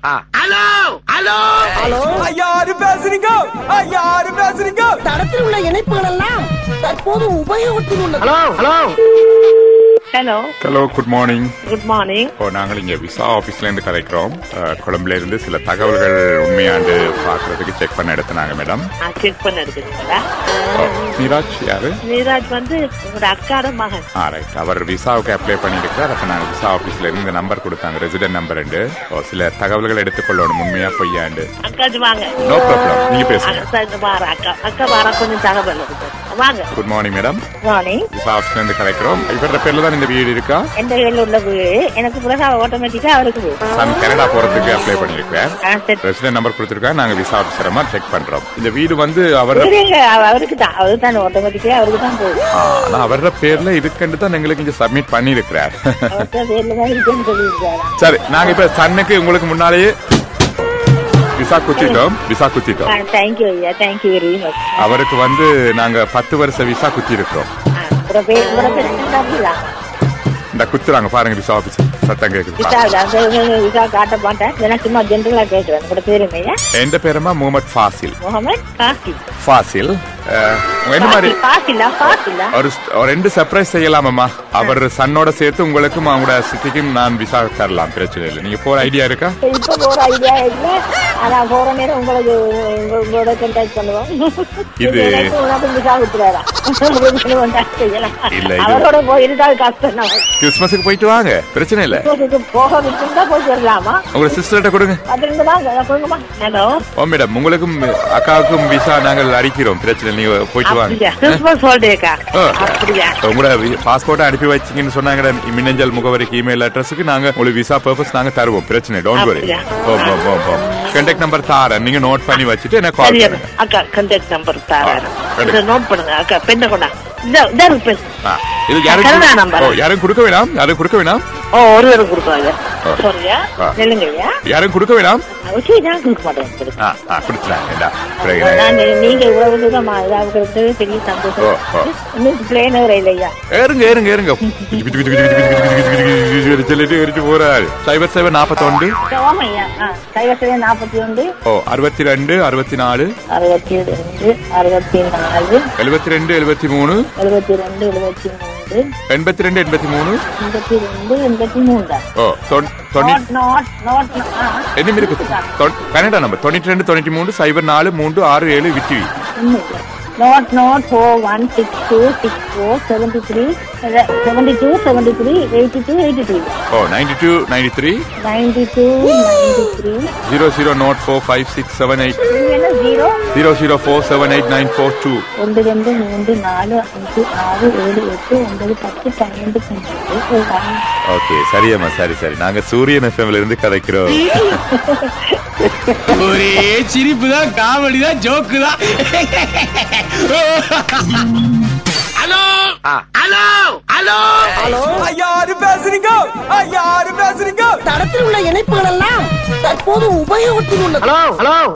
Hello hello hello யாரு பேசுறீங்க யாரு பேசுறீங்க தடத்தில் உள்ள இணைப்புகள் எல்லாம் தற்போது உபயோகத்தில் உள்ளது hello hello hello hello good morning good morning இப்போ நாங்கள் இங்கே விசா ஆஃபீஸ்ல இருந்து கதைக்கிறோம் அஹ், கொழும்புல இருந்து சில தகவல்கள் உண்மையாண்டு பார்க்கறதுக்கு செக் பண்ண எடுத்தாங்க மேடம் செக் பண்ண இருக்குங்களா நீராஜ் யாரு நீராஜ் வந்து உங்களோட அக்காட மகன் ஆ ரைட் அவர் விசாவுக்கு அப்ளை பண்ணியிருக்கார் அப்போ நாங்கள் விசா ஆஃபீஸ்ல இருந்து இந்த நம்பர் கொடுத்தாங்க ரெசிடென்ட் நம்பர் ரெண்டு ஓ, சில தகவல்கள் எடுத்துக்கொள்ளணும் உண்மையா பொய்யாண்டு அக்காஜி வாங்க நோ ப்ராப்ளம் நீங்க பேசுங்க அக்கா இந்த வார அக்கா அக்கா வார கொஞ்சம் தகவல் இருக்கு வாங்க good morning madam morning visa ஆஃபீஸ்ல இருந்து கதைக்கிறோம் இவர பேர்ல தான் இந்த வீடு இருக்கா எந்த வேலை உள்ள வீடு எனக்கு பிறகு ஆட்டோமேட்டிக்கா அவருக்கு வீடு சன் கனடா போறதுக்கு அப்ளை பண்ணியிருக்கார் ஆ, சரி. ரெசிடென்ட் நம்பர் கொடுத்துருக்காங்க நாங்க விசா ஆஃபீஸரமா செக் பண்றோம் இந்த வீடு வந்து அவர் வீடு எங்க? அவ- அவருக்கு தான் அவருக்கு தான் ஆட்டோமேட்டிக்கா அவருக்கு தான் போகுது ஆனா அவர பேர்ல இதுக்கண்டு தான் எங்களுக்கு இங்க சப்மிட் பண்ணிருக்கிறார் அவர்கிட்ட பேர்ல தான் இருக்குன்னு சொல்லியிருக்காரு சரி நாங்க இப்ப சன்னுக்கு உங்களுக்கு முன்னாலேயே விசா குத்திட்டோம் விசா குத்திட்டோம் தேங்க்யூ ஐயா தேங்க்யூ வெரி மச் அவருக்கு வந்து நாங்க பத்து வருஷ விசா குத்தி இருக்கிறோம் அப்புறம் பேர் உங்களோட பேர் என்ன இந்த குத்துறாங்க பாருங்க விசா ஆபீஸ் சத்தம் கேக்குது விசா பாருங்க. அந்த விசா காட்ட மாட்டேன் எனக்கு சும்மா ஜென்ரலா கேட்கிறேன் உங்களோட பேரு ஐயா எந்த பேருமா முகமது ஃபாசில் முகமது காசி ஃபாசில் அஹ், என்ன மாதிரி காசிலா காசிலா ஒரு ஒரு ரெண்டு சர்ப்ரைஸ் செய்யலாமம்மா அவர் சன்னோட சேர்த்து உங்களுக்கும் அவங்களோட சிட்டிக்கும் நான் விசா தரலாம் பிரச்சனை இல்லை நீங்க போற ஐடியா இருக்கா இப்ப போற ஐடியா இல்ல ஆனா போற நேரம் உங்களுக்கு உங்க- உங்களோட கான்டாக்ட் பண்ணுவோம் இது- எனக்கு உனக்கு விசா விட்டுறாரா உங்களுக்கு contact செய்யலாம். இல்ல, இது- அவரோட போயிருந்தா அது கஷ்டம் தான் கிறிஸ்மஸுக்கு போயிட்டு வாங்க பிரச்சனை இல்லை இப்போதைக்கு போக விட்டுருந்தா போய் வரலாமா உங்களோட சிஸ்டர்கிட்ட கொடுங்க பதினெண்டு வாங்க கொடுங்கம்மா ஹலோ ஓ மேடம் உங்களுக்கும் அக்காவுக்கும் விசா நாங்கள் அடிக்கிறோம் பிரச்சனை இல்லை. நீங்க போயிட்டு வாங்க அப்படியா கிறிஸ்மஸ் ஹாலிடேக்கா ஆ. அப்படியா உங்களோட பாஸ்போர்ட் அனுப்பி வச்சீங்கன்னு சொன்னாங்க மின்னஞ்சல் முகவரிக்கு இமெயில் அட்ரஸுக்கு நாங்க உங்களுக்கு விசா பர்பஸ் நாங்க தருவோம் பிரச்சனை டோன்ட் வரி அப்படியா? ஓம் ஓம் ஓம் ஓம் கண்டக்ட் நம்பர் தாரேன் நீங்க நோட் பண்ணி வச்சுட்டு எனக்கு கால் சரியா பண்ணுங்க அக்கா கண்டக்ட் நம்பர் தாரேன் ஆ, கண்டிப்பா. இதை நோட் பண்ணுங்க அக்கா பெண்ணை கொண்டா இந்த இந்த இருக்கு பெண் ஆ, இது யாரும் கருணா கொடு- நம்பர். ஓ, யாரும் கொடுக்க வேணாம் யாரும் கொடுக்க வேணாம் ஓ ஒரு தடவை கொடுப்பாங்க ஆ. சரியா ஆ. நெல்லுங்க ஐயா யாரும் கொடுக்க வேணாம் ஓகே நான் கொடுக்க மாட்டேன் ஆ ஆ கொடுத்துறாங்க இந்தா. பிறகு நான் நீங்க இவ்வளவு தூரம் இதாகிறது பெரிய ஓ, சந்தோஷம் ஓ. இன்னும் பிளேன் இல்லையா ஏறுங்க ஏறுங்க ஏறுங்க பிச்சு, பிச்சு, பிச்சு, பிச்சு, பிச்சு, பிச்சு, பிச்சு, பிச்சு, பிச்சு, பிச்சு, சொல்லிட்டு எரிச்சு போறாரு சைபர் சைபர் நாற்பத்தொண்டு சோமையா கைவசவே நாற்பத்தி ஒன்று ஓ அறுபத்தி ரெண்டு அறுபத்தி நாலு அறுபத்தி ரெண்டு அறுபத்தி நாலு எழுபத்தி ரெண்டு எழுபத்தி மூணு எழுபத்தி ரெண்டு எழுபத்தி மூன்று எண்பத்தி ரெண்டு எண்பத்தி மூணு எண்பத்தி ரெண்டு எண்பத்தி மூன்று ஓ தொண்ணூ- தொண்ணூ- நோட் நோட் நோட் என்ன இருக்கு தொ- கனடா நம்பர் தொண்ணூற்றி ரெண்டு தொண்ணூற்றி மூணு சைபர் நாலு மூன்று ஆறு ஏழு விட்டிவி note note four one six two six four seventy three seventy two seventy three eighty two eighty three oh ninety two ninety three ninety two ninety three zero zero note four five six seven eight என்ன zero zero zero four seven eight nine four two ஒன்று ரெண்டு மூன்று நாலு அஞ்சு ஆறு ஏழு எட்டு ஒன்பது பத்து பன்னெண்டு பன்னெண்டு ஒன்று. ஓகே சரியம்மா சரி சரி நாங்க சூரியன் எஃப்எம்ல இருந்து கதைக்கிறோம் ஒரே சிரிப்பு தான் காமெடி தான் ஜோக்கு தான் ஹலோ ஹலோ ஹலோ ஹலோ யாரு பேசுறீங்க யாரு பேசுறீங்க தடத்தில் உள்ள இணைப்புகள் எல்லாம் தற்போது உபயோகத்தில் உள்ளது ஹலோ ஹலோ